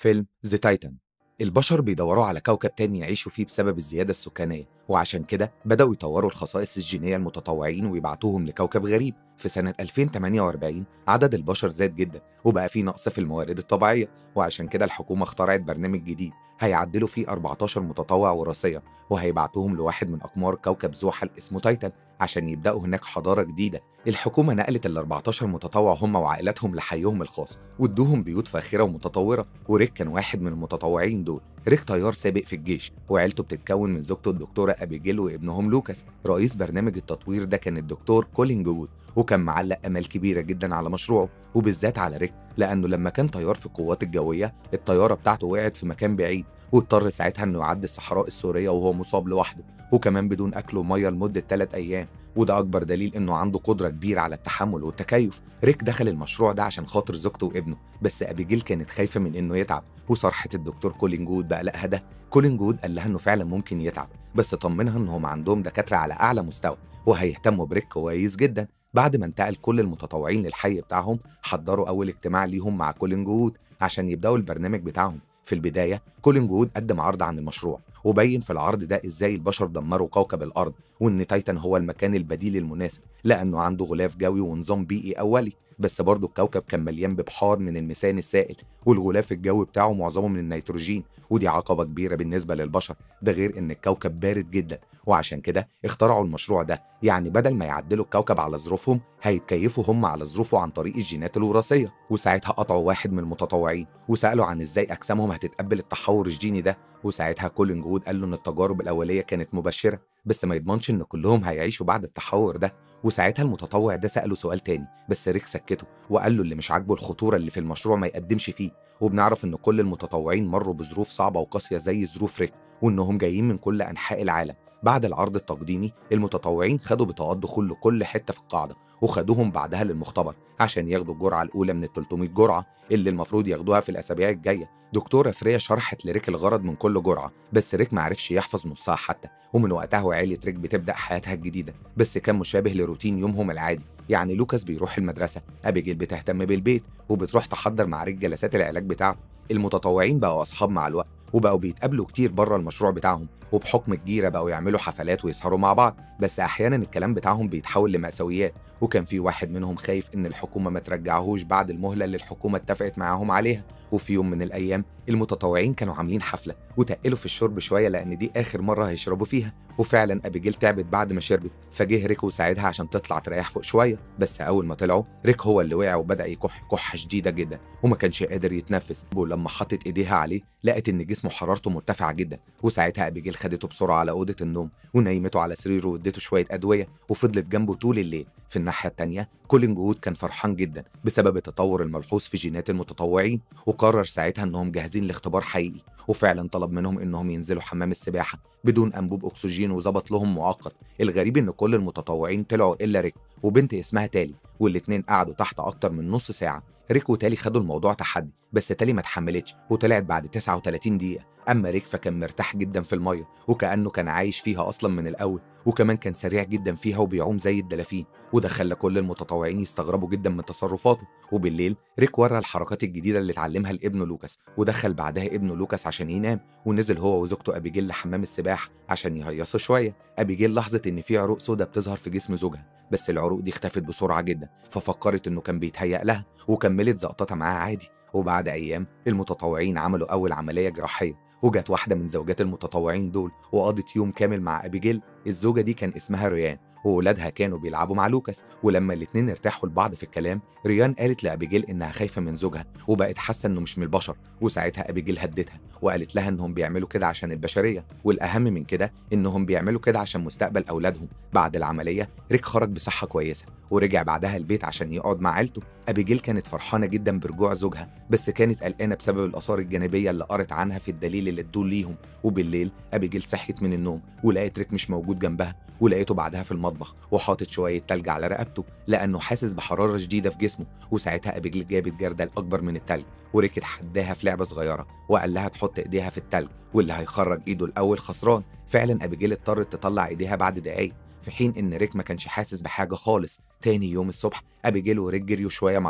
فيلم ذا تايتان البشر بيدوروا على كوكب تاني يعيشوا فيه بسبب الزيادة السكانية وعشان كده بدأوا يطوروا الخصائص الجينية المتطوعين ويبعتوهم لكوكب غريب في سنة 2048 عدد البشر زاد جدا وبقى في نقص في الموارد الطبيعية وعشان كده الحكومة اخترعت برنامج جديد هيعدلوا فيه 14 متطوع وراثيا وهيبعتوهم لواحد من أقمار كوكب زحل اسمه تايتان عشان يبدأوا هناك حضارة جديدة الحكومة نقلت ال 14 متطوع هم وعائلاتهم لحيهم الخاص وادوهم بيوت فاخرة ومتطورة وريك كان واحد من المتطوعين دول ريك طيار سابق في الجيش وعيلته بتتكون من زوجته الدكتورة أبيجيل وابنهم لوكاس رئيس برنامج التطوير ده كان الدكتور كولين جود وكان معلق امال كبيره جدا على مشروعه وبالذات على ريك لانه لما كان طيار في القوات الجويه الطياره بتاعته وقعت في مكان بعيد واضطر ساعتها انه يعدي الصحراء السوريه وهو مصاب لوحده وكمان بدون اكل وميه لمده 3 ايام وده اكبر دليل انه عنده قدره كبيره على التحمل والتكيف ريك دخل المشروع ده عشان خاطر زوجته وابنه بس ابيجيل كانت خايفه من انه يتعب وصرحت الدكتور كولين جود بقلقها ده كولين جود قال لها انه فعلا ممكن يتعب بس طمنها انهم عندهم دكاتره على اعلى مستوى وهيهتموا بريك كويس جدا بعد ما انتقل كل المتطوعين للحي بتاعهم حضروا اول اجتماع ليهم مع كولين جود عشان يبداوا البرنامج بتاعهم في البداية كولين جود قدم عرض عن المشروع وبين في العرض ده ازاي البشر دمروا كوكب الارض وان تايتان هو المكان البديل المناسب لانه عنده غلاف جوي ونظام بيئي اولي بس برضه الكوكب كان مليان ببحار من الميثان السائل والغلاف الجوي بتاعه معظمه من النيتروجين ودي عقبة كبيرة بالنسبة للبشر ده غير ان الكوكب بارد جدا وعشان كده اخترعوا المشروع ده يعني بدل ما يعدلوا الكوكب على ظروفهم هيتكيفوا هم على ظروفه عن طريق الجينات الوراثية وساعتها قطعوا واحد من المتطوعين وسألوا عن ازاي اجسامهم هتتقبل التحور الجيني ده وساعتها كولين جود قال له ان التجارب الاولية كانت مبشرة بس ما يضمنش ان كلهم هيعيشوا بعد التحور ده وساعتها المتطوع ده سأله سؤال تاني بس ريك سكته وقال له اللي مش عاجبه الخطورة اللي في المشروع ما يقدمش فيه وبنعرف ان كل المتطوعين مروا بظروف صعبة وقاسية زي ظروف ريك وانهم جايين من كل انحاء العالم بعد العرض التقديمي المتطوعين خدوا بطاقات دخول لكل حتة في القاعدة وخدوهم بعدها للمختبر عشان ياخدوا الجرعة الأولى من ال 300 جرعة اللي المفروض ياخدوها في الأسابيع الجاية دكتورة فريا شرحت لريك الغرض من كل جرعة بس ريك معرفش يحفظ نصها حتى ومن وقتها وعيلة ريك بتبدأ حياتها الجديدة بس كان مشابه لروتين يومهم العادي يعني لوكاس بيروح المدرسة أبيجيل بتهتم بالبيت وبتروح تحضر مع ريك جلسات العلاج بتاعته المتطوعين بقوا أصحاب مع الوقت وبقوا بيتقابلوا كتير بره المشروع بتاعهم وبحكم الجيرة بقوا يعملوا حفلات ويسهروا مع بعض بس أحيانا الكلام بتاعهم بيتحول لمأساويات وكان في واحد منهم خايف إن الحكومة ما ترجعهوش بعد المهلة اللي الحكومة اتفقت معاهم عليها وفي يوم من الأيام المتطوعين كانوا عاملين حفلة وتقلوا في الشرب شوية لأن دي آخر مرة هيشربوا فيها وفعلا أبيجيل تعبت بعد ما شربت فجه ريك وساعدها عشان تطلع تريح فوق شوية بس أول ما طلعوا ريك هو اللي وقع وبدأ يكح كحة شديدة جدا وما كانش قادر يتنفس ولما حطت إيديها عليه لقت إن جسمه حرارته مرتفعة جدا وساعتها أبيجيل خدته بسرعة على أوضة النوم ونيمته على سريره واديته شوية أدوية وفضلت جنبه طول الليل في الناحية التانية كولين جود كان فرحان جدا بسبب التطور الملحوظ في جينات المتطوعين وقرر ساعتها انهم جاهزين لاختبار حقيقي وفعلا طلب منهم انهم ينزلوا حمام السباحة بدون انبوب اكسجين وظبط لهم مؤقت الغريب ان كل المتطوعين طلعوا الا ريك وبنت اسمها تالي والاتنين قعدوا تحت اكتر من نص ساعة ريك وتالي خدوا الموضوع تحدي بس تالي ما اتحملتش وطلعت بعد 39 دقيقة أما ريك فكان مرتاح جدا في المية وكأنه كان عايش فيها أصلا من الأول وكمان كان سريع جدا فيها وبيعوم زي الدلافين وده خلى كل المتطوعين يستغربوا جدا من تصرفاته وبالليل ريك ورى الحركات الجديدة اللي اتعلمها لابنه لوكاس ودخل بعدها ابنه لوكاس عشان ينام ونزل هو وزوجته أبيجيل لحمام السباحة عشان يهيصوا شوية أبيجيل لاحظت إن في عروق سودا بتظهر في جسم زوجها بس العروق دي اختفت بسرعة جدا ففكرت إنه كان بيتهيأ لها وكملت زقطتها معاه عادي وبعد أيام المتطوعين عملوا أول عملية جراحية وجت واحدة من زوجات المتطوعين دول وقضت يوم كامل مع أبيجيل الزوجة دي كان اسمها ريان وولادها كانوا بيلعبوا مع لوكاس ولما الاتنين ارتاحوا لبعض في الكلام ريان قالت لأبيجيل إنها خايفة من زوجها وبقت حاسة إنه مش من البشر وساعتها أبيجيل هدتها وقالت لها إنهم بيعملوا كده عشان البشرية والأهم من كده إنهم بيعملوا كده عشان مستقبل أولادهم بعد العملية ريك خرج بصحة كويسة ورجع بعدها البيت عشان يقعد مع عيلته أبيجيل كانت فرحانة جدا برجوع زوجها بس كانت قلقانة بسبب الآثار الجانبية اللي قرت عنها في الدليل اللي ادوه ليهم وبالليل أبيجيل صحيت من النوم ولقيت ريك مش موجود جنبها ولقيته بعدها في المطبخ وحاطط شوية تلج على رقبته لأنه حاسس بحرارة شديدة في جسمه وساعتها أبيجيل جابت جردل أكبر من التلج وريك اتحداها في لعبة صغيرة وقال لها تحط إيديها في التلج واللي هيخرج إيده الأول خسران فعلا أبيجيل اضطرت تطلع إيديها بعد دقايق في حين ان ريك ما كانش حاسس بحاجه خالص تاني يوم الصبح ابيجيل وريك جريوا شويه مع بعض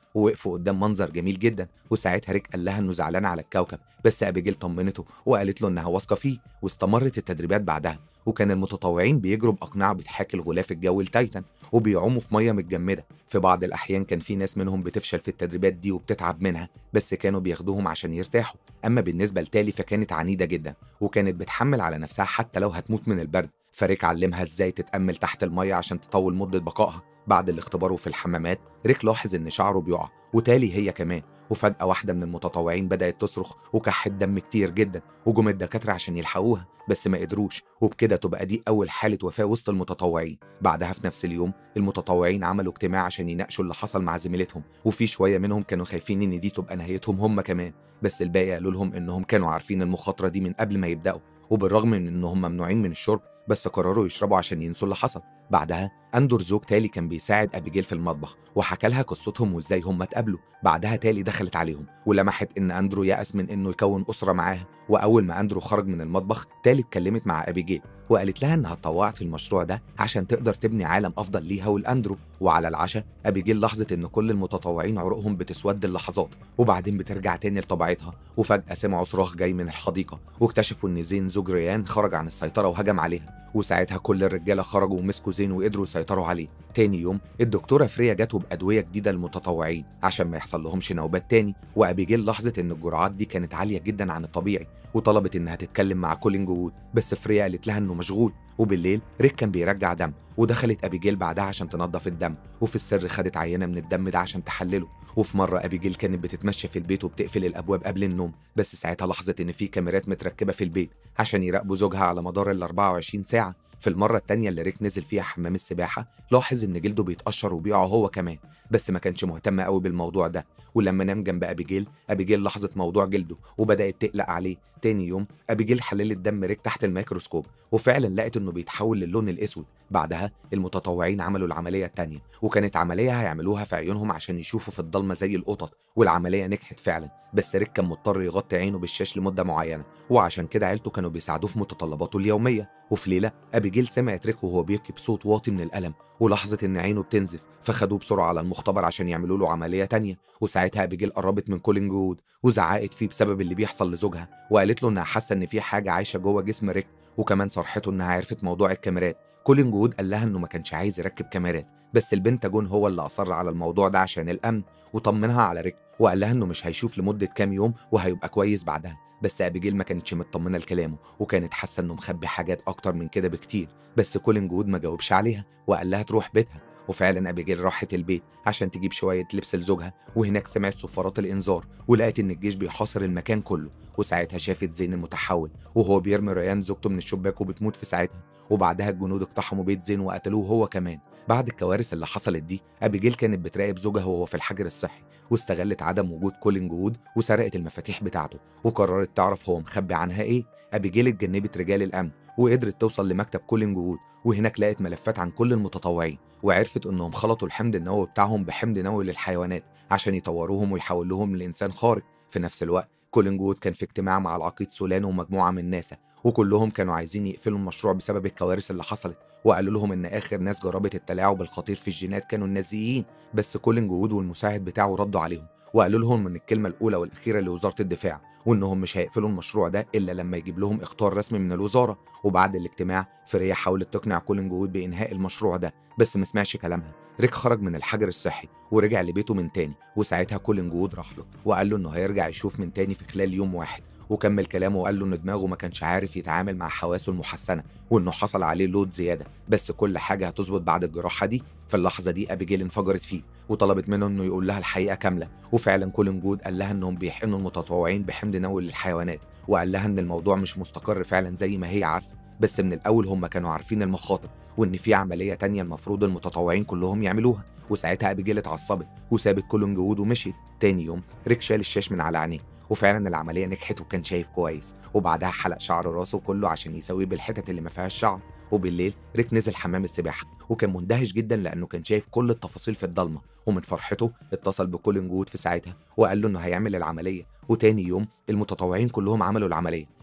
ووقفوا قدام منظر جميل جدا وساعتها ريك قال لها انه زعلان على الكوكب بس ابيجيل طمنته وقالت له انها واثقه فيه واستمرت التدريبات بعدها وكان المتطوعين بيجروا باقنعه بتحاكي الغلاف الجوي لتايتان وبيعوموا في ميه متجمده في بعض الاحيان كان في ناس منهم بتفشل في التدريبات دي وبتتعب منها بس كانوا بياخدوهم عشان يرتاحوا اما بالنسبه لتالي فكانت عنيده جدا وكانت بتحمل على نفسها حتى لو هتموت من البرد فريك علمها ازاي تتامل تحت الميه عشان تطول مده بقائها بعد الاختبار وفي الحمامات ريك لاحظ ان شعره بيقع وتالي هي كمان وفجأة واحدة من المتطوعين بدأت تصرخ وكحت دم كتير جدا وجم الدكاترة عشان يلحقوها بس ما قدروش وبكده تبقى دي أول حالة وفاة وسط المتطوعين بعدها في نفس اليوم المتطوعين عملوا اجتماع عشان يناقشوا اللي حصل مع زميلتهم وفي شوية منهم كانوا خايفين إن دي تبقى نهايتهم هم كمان بس الباقي قالوا لهم إنهم كانوا عارفين المخاطرة دي من قبل ما يبدأوا وبالرغم من إنهم ممنوعين من الشرب بس قرروا يشربوا عشان ينسوا اللي حصل بعدها أندور زوج تالي كان بيساعد أبيجيل في المطبخ وحكى لها قصتهم وإزاي هم اتقابلوا بعدها تالي دخلت عليهم ولمحت إن أندرو يأس من إنه يكون أسرة معاها وأول ما أندرو خرج من المطبخ تالي اتكلمت مع أبيجيل وقالت لها إنها اتطوعت في المشروع ده عشان تقدر تبني عالم أفضل ليها ولأندرو وعلى العشاء أبيجيل لاحظت إن كل المتطوعين عروقهم بتسود اللحظات وبعدين بترجع تاني لطبيعتها وفجأة سمعوا صراخ جاي من الحديقة واكتشفوا إن زين زوج ريان خرج عن السيطرة وهجم عليها وساعتها كل الرجالة خرجوا ومسكوا زين وقدروا يسيطروا عليه تاني يوم الدكتورة فريا جاته بأدوية جديدة للمتطوعين عشان ما يحصل لهمش نوبات تاني وأبيجيل لاحظت إن الجرعات دي كانت عالية جدا عن الطبيعي وطلبت إنها تتكلم مع كولينج وود بس فريا قالت لها إنه مشغول وبالليل ريك كان بيرجع دم ودخلت أبيجيل بعدها عشان تنظف الدم وفي السر خدت عينة من الدم ده عشان تحلله وفي مرة أبيجيل كانت بتتمشى في البيت وبتقفل الأبواب قبل النوم بس ساعتها لاحظت إن في كاميرات متركبة في البيت عشان يراقبوا زوجها على مدار ال 24 ساعة في المرة التانية اللي ريك نزل فيها حمام السباحة لاحظ إن جلده بيتقشر وبيقع هو كمان بس ما كانش مهتم قوي بالموضوع ده ولما نام جنب أبيجيل أبيجيل لاحظت موضوع جلده وبدأت تقلق عليه تاني يوم أبيجيل حللت دم ريك تحت الميكروسكوب وفعلا لقت إنه بيتحول للون الأسود بعدها المتطوعين عملوا العملية التانية وكانت عملية هيعملوها في عيونهم عشان يشوفوا في الضلمة زي القطط والعملية نجحت فعلا بس ريك كان مضطر يغطي عينه بالشاش لمدة معينة وعشان كده عيلته كانوا بيساعدوه في متطلباته اليومية وفي ليلة أبيجيل سمعت ريك وهو بيبكي بصوت واطي من الألم ولاحظت إن عينه بتنزف فخدوه بسرعة على المختبر عشان يعملوا له عملية تانية وساعتها أبيجيل قربت من كولينج وود وزعقت فيه بسبب اللي بيحصل لزوجها وقالت له إنها حاسة إن في حاجة عايشة جوه جسم ريك وكمان صرحته إنها عرفت موضوع الكاميرات كولينج وود قال لها إنه ما كانش عايز يركب كاميرات بس البنتاجون هو اللي أصر على الموضوع ده عشان الأمن وطمنها على ريك وقال لها إنه مش هيشوف لمدة كام يوم وهيبقى كويس بعدها بس أبيجيل ما كانتش مطمنة لكلامه وكانت حاسة إنه مخبي حاجات أكتر من كده بكتير بس كولينج وود ما جاوبش عليها وقال لها تروح بيتها وفعلا أبيجيل راحت البيت عشان تجيب شوية لبس لزوجها وهناك سمعت صفارات الإنذار ولقت إن الجيش بيحاصر المكان كله وساعتها شافت زين المتحول وهو بيرمي ريان زوجته من الشباك وبتموت في ساعتها وبعدها الجنود اقتحموا بيت زين وقتلوه هو كمان بعد الكوارث اللي حصلت دي أبيجيل كانت بتراقب زوجها وهو في الحجر الصحي واستغلت عدم وجود كولينج وود وسرقت المفاتيح بتاعته وقررت تعرف هو مخبي عنها ايه أبيجيل اتجنبت رجال الأمن وقدرت توصل لمكتب كولينج وود وهناك لقت ملفات عن كل المتطوعين وعرفت انهم خلطوا الحمض النووي بتاعهم بحمض نووي للحيوانات عشان يطوروهم ويحولوهم لانسان خارق في نفس الوقت كولينج وود كان في اجتماع مع العقيد سولان ومجموعه من ناسا وكلهم كانوا عايزين يقفلوا المشروع بسبب الكوارث اللي حصلت وقالوا لهم ان اخر ناس جربت التلاعب الخطير في الجينات كانوا النازيين بس كولينج وود والمساعد بتاعه ردوا عليهم وقالوا لهم من الكلمة الأولى والأخيرة لوزارة الدفاع وإنهم مش هيقفلوا المشروع ده إلا لما يجيب لهم إخطار رسمي من الوزارة وبعد الاجتماع فريا حاولت تقنع كولينج وود بإنهاء المشروع ده بس ما سمعش كلامها ريك خرج من الحجر الصحي ورجع لبيته من تاني وساعتها كولينج وود راح له وقال له إنه هيرجع يشوف من تاني في خلال يوم واحد وكمل كلامه وقال له ان دماغه ما كانش عارف يتعامل مع حواسه المحسنه وانه حصل عليه لود زياده بس كل حاجه هتظبط بعد الجراحه دي في اللحظه دي ابيجيل انفجرت فيه وطلبت منه انه يقول لها الحقيقه كامله وفعلا كولين جود قال لها انهم بيحقنوا المتطوعين بحمض نووي للحيوانات وقال لها ان الموضوع مش مستقر فعلا زي ما هي عارفه بس من الاول هم كانوا عارفين المخاطر وان في عمليه تانية المفروض المتطوعين كلهم يعملوها وساعتها ابيجيل اتعصبت وسابت كولين جود ومشيت تاني يوم ريك شال الشاش من على عينيه وفعلا العمليه نجحت وكان شايف كويس وبعدها حلق شعر راسه كله عشان يسويه بالحتت اللي ما فيهاش شعر وبالليل ريك نزل حمام السباحه وكان مندهش جدا لانه كان شايف كل التفاصيل في الضلمه ومن فرحته اتصل بكولين جود في ساعتها وقال له انه هيعمل العمليه وتاني يوم المتطوعين كلهم عملوا العمليه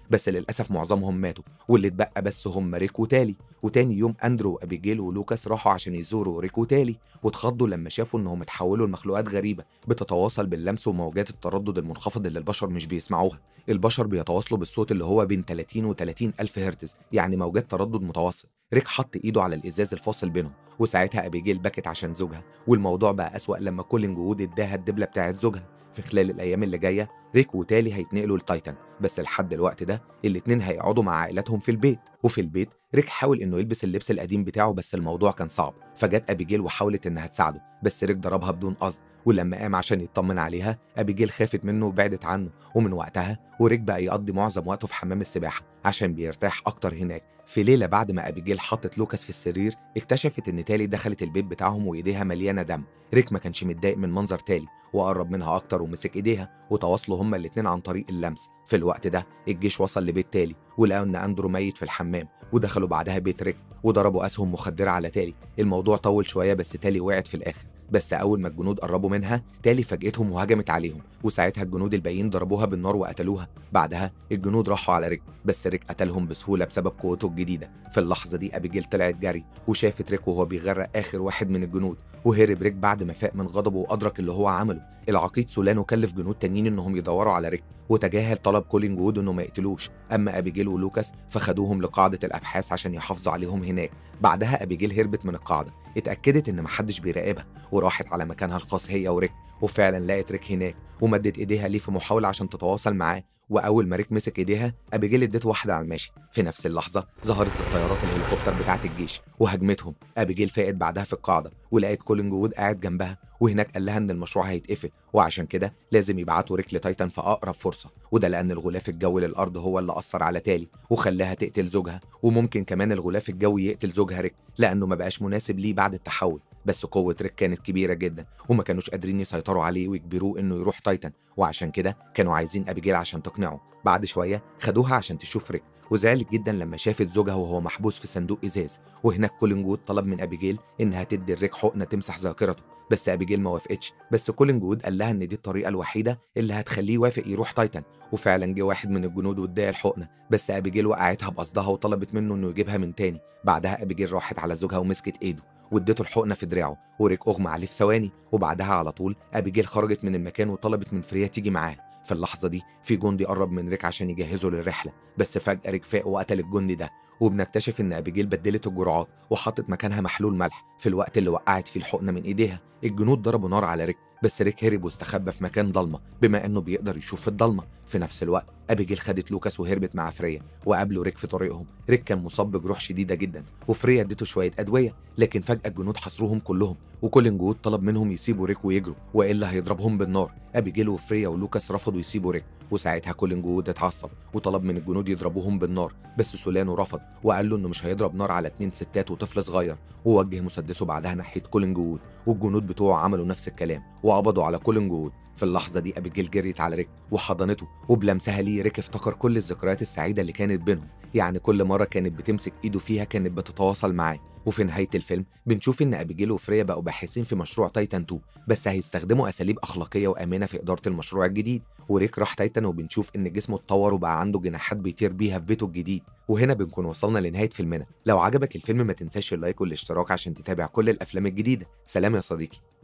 بس للأسف معظمهم ماتوا واللي اتبقى بس هم ريك وتالي وتاني يوم أندرو وأبيجيل ولوكاس راحوا عشان يزوروا ريك وتالي واتخضوا لما شافوا إنهم اتحولوا لمخلوقات غريبة بتتواصل باللمس وموجات التردد المنخفض اللي البشر مش بيسمعوها البشر بيتواصلوا بالصوت اللي هو بين 30 و 30 ألف هرتز يعني موجات تردد متوسط ريك حط ايده على الازاز الفاصل بينهم وساعتها ابيجيل بكت عشان زوجها والموضوع بقى اسوأ لما كولينج وود اداها الدبله بتاعت زوجها في خلال الايام اللي جايه ريك وتالي هيتنقلوا لتايتان بس لحد الوقت ده الاتنين هيقعدوا مع عائلاتهم في البيت وفي البيت ريك حاول انه يلبس اللبس القديم بتاعه بس الموضوع كان صعب فجت ابيجيل وحاولت انها تساعده بس ريك ضربها بدون قصد ولما قام عشان يطمن عليها ابيجيل خافت منه وبعدت عنه ومن وقتها وريك بقى يقضي معظم وقته في حمام السباحه عشان بيرتاح اكتر هناك في ليله بعد ما ابيجيل حطت لوكاس في السرير اكتشفت ان تالي دخلت البيت بتاعهم وايديها مليانه دم ريك ما كانش متضايق من منظر تالي وقرب منها اكتر ومسك ايديها وتواصلوا هما الاتنين عن طريق اللمس في الوقت ده الجيش وصل لبيت تالي ولقوا ان اندرو ميت في الحمام ودخلوا بعدها بيت ريك وضربوا اسهم مخدره على تالي الموضوع طول شويه بس تالي وقعت في الاخر بس اول ما الجنود قربوا منها تالي فاجئتهم وهجمت عليهم وساعتها الجنود الباقيين ضربوها بالنار وقتلوها بعدها الجنود راحوا على ريك بس ريك قتلهم بسهوله بسبب قوته الجديده في اللحظه دي ابيجيل طلعت جري وشافت ريك وهو بيغرق اخر واحد من الجنود وهرب ريك بعد ما فاق من غضبه وادرك اللي هو عمله العقيد سولانو كلف جنود تانيين انهم يدوروا على ريك وتجاهل طلب كولينج وود انه ما يقتلوش اما ابيجيل ولوكاس فخدوهم لقاعده الابحاث عشان يحافظوا عليهم هناك بعدها ابيجيل هربت من القاعده اتاكدت ان محدش بيراقبها وراحت على مكانها الخاص هي وريك وفعلا لقت ريك هناك ومدت ايديها ليه في محاوله عشان تتواصل معاه واول ما ريك مسك ايديها ابيجيل اديته واحده على الماشي في نفس اللحظه ظهرت الطيارات الهليكوبتر بتاعه الجيش وهجمتهم ابيجيل فاقت بعدها في القاعده ولقت كولينج وود قاعد جنبها وهناك قال لها ان المشروع هيتقفل وعشان كده لازم يبعتوا ريك لتايتان في اقرب فرصه وده لان الغلاف الجوي للارض هو اللي اثر على تالي وخلاها تقتل زوجها وممكن كمان الغلاف الجوي يقتل زوجها ريك لانه ما بقاش مناسب ليه بعد التحول بس قوة ريك كانت كبيرة جدا وما كانوش قادرين يسيطروا عليه ويجبروه انه يروح تايتان وعشان كده كانوا عايزين ابيجيل عشان تقنعه بعد شوية خدوها عشان تشوف ريك وزعلت جدا لما شافت زوجها وهو محبوس في صندوق ازاز وهناك كولينجود طلب من ابيجيل انها تدي الريك حقنه تمسح ذاكرته بس ابيجيل ما وافقتش بس كولينجود قال لها ان دي الطريقه الوحيده اللي هتخليه يوافق يروح تايتان وفعلا جه واحد من الجنود واداها الحقنه بس ابيجيل وقعتها بقصدها وطلبت منه انه يجيبها من تاني بعدها ابيجيل راحت على زوجها ومسكت ايده واديته الحقنه في دراعه وريك اغمى عليه في ثواني وبعدها على طول ابيجيل خرجت من المكان وطلبت من فريا تيجي معاها في اللحظة دي في جندي قرب من ريك عشان يجهزه للرحلة بس فجأة ريك فاق وقتل الجندي ده وبنكتشف ان ابيجيل بدلت الجرعات وحطت مكانها محلول ملح في الوقت اللي وقعت فيه الحقنه من ايديها الجنود ضربوا نار على ريك بس ريك هرب واستخبى في مكان ضلمه بما انه بيقدر يشوف في الضلمه في نفس الوقت ابيجيل خدت لوكاس وهربت مع فريا وقابلوا ريك في طريقهم ريك كان مصاب بجروح شديده جدا وفريا اديته شويه ادويه لكن فجاه الجنود حصروهم كلهم وكل جنود طلب منهم يسيبوا ريك ويجروا والا هيضربهم بالنار ابيجيل وفريا ولوكاس رفضوا يسيبوا ريك وساعتها كل جنود اتعصب وطلب من الجنود يضربوهم بالنار بس سولانو رفض وقال له انه مش هيضرب نار على اتنين ستات وطفل صغير ووجه مسدسه بعدها ناحيه كولين جود والجنود بتوعه عملوا نفس الكلام وقبضوا على كولين جود في اللحظة دي أبيجيل جريت على ريك وحضنته وبلمسها ليه ريك افتكر كل الذكريات السعيدة اللي كانت بينهم يعني كل مرة كانت بتمسك إيده فيها كانت بتتواصل معاه وفي نهاية الفيلم بنشوف إن أبيجيل وفريا بقوا باحثين في مشروع تايتان 2 بس هيستخدموا أساليب أخلاقية وآمنة في إدارة المشروع الجديد وريك راح تايتان وبنشوف إن جسمه اتطور وبقى عنده جناحات بيطير بيها في بيته الجديد وهنا بنكون وصلنا لنهاية فيلمنا لو عجبك الفيلم ما تنساش اللايك والاشتراك عشان تتابع كل الأفلام الجديدة سلام يا صديقي